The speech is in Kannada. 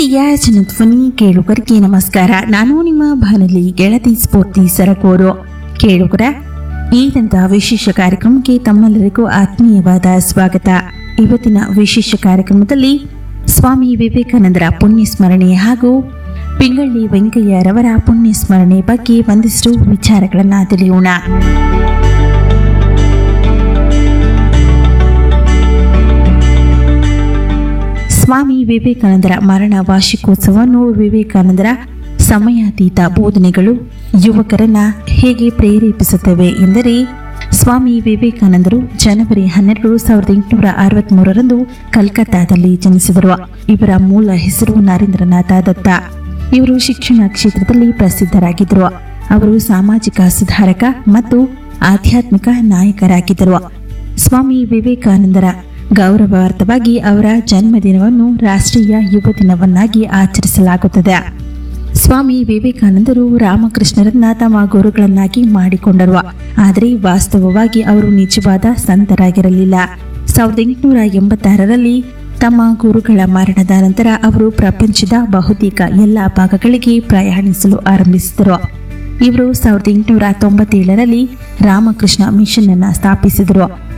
ಪ್ರೀತಿಯ ಜನಧ್ವನಿ ಕೇಳುಗರಿಗೆ ನಮಸ್ಕಾರ ನಾನು ನಿಮ್ಮ ಬಾನಲಿ ಗೆಳತಿ ಸ್ಫೂರ್ತಿ ಸರಕೂರು ಕೇಳುಗರ ಈದಂತಹ ವಿಶೇಷ ಕಾರ್ಯಕ್ರಮಕ್ಕೆ ತಮ್ಮೆಲ್ಲರಿಗೂ ಆತ್ಮೀಯವಾದ ಸ್ವಾಗತ ಇವತ್ತಿನ ವಿಶೇಷ ಕಾರ್ಯಕ್ರಮದಲ್ಲಿ ಸ್ವಾಮಿ ವಿವೇಕಾನಂದರ ಪುಣ್ಯ ಸ್ಮರಣೆ ಹಾಗೂ ಪಿಂಗಳ್ಳಿ ವೆಂಕಯ್ಯರವರ ಪುಣ್ಯ ಸ್ಮರಣೆ ಬಗ್ಗೆ ಒಂದಿಷ್ಟು ವಿಚಾರಗಳನ್ನು ತಿಳಿಯೋಣ ಸ್ವಾಮಿ ವಿವೇಕಾನಂದರ ಮರಣ ವಾರ್ಷಿಕೋತ್ಸವವನ್ನು ವಿವೇಕಾನಂದರ ಸಮಯಾತೀತ ಬೋಧನೆಗಳು ಯುವಕರನ್ನ ಹೇಗೆ ಪ್ರೇರೇಪಿಸುತ್ತವೆ ಎಂದರೆ ಸ್ವಾಮಿ ವಿವೇಕಾನಂದರು ಜನವರಿ ಹನ್ನೆರಡು ಸಾವಿರದ ಎಂಟುನೂರ ಅರವತ್ಮೂರರಂದು ಕಲ್ಕತ್ತಾದಲ್ಲಿ ಜನಿಸಿದರು ಇವರ ಮೂಲ ಹೆಸರು ನರೇಂದ್ರನಾಥ ದತ್ತ ಇವರು ಶಿಕ್ಷಣ ಕ್ಷೇತ್ರದಲ್ಲಿ ಪ್ರಸಿದ್ಧರಾಗಿದ್ದರು ಅವರು ಸಾಮಾಜಿಕ ಸುಧಾರಕ ಮತ್ತು ಆಧ್ಯಾತ್ಮಿಕ ನಾಯಕರಾಗಿದ್ದರು ಸ್ವಾಮಿ ವಿವೇಕಾನಂದರ ಗೌರವಾರ್ಥವಾಗಿ ಅವರ ಜನ್ಮದಿನವನ್ನು ರಾಷ್ಟ್ರೀಯ ಯುವ ದಿನವನ್ನಾಗಿ ಆಚರಿಸಲಾಗುತ್ತದೆ ಸ್ವಾಮಿ ವಿವೇಕಾನಂದರು ರಾಮಕೃಷ್ಣರನ್ನ ತಮ್ಮ ಗುರುಗಳನ್ನಾಗಿ ಮಾಡಿಕೊಂಡರು ಆದರೆ ವಾಸ್ತವವಾಗಿ ಅವರು ನಿಜವಾದ ಸಂತರಾಗಿರಲಿಲ್ಲ ಸಾವಿರದ ಎಂಟುನೂರ ಎಂಬತ್ತಾರರಲ್ಲಿ ತಮ್ಮ ಗುರುಗಳ ಮರಣದ ನಂತರ ಅವರು ಪ್ರಪಂಚದ ಬಹುತೇಕ ಎಲ್ಲ ಭಾಗಗಳಿಗೆ ಪ್ರಯಾಣಿಸಲು ಆರಂಭಿಸಿದರು ಇವರು ಸಾವಿರದ ಎಂಟುನೂರ ತೊಂಬತ್ತೇಳರಲ್ಲಿ ರಾಮಕೃಷ್ಣ ಮಿಷನ್ ಅನ್ನ ಸ್ಥಾಪಿಸಿದರು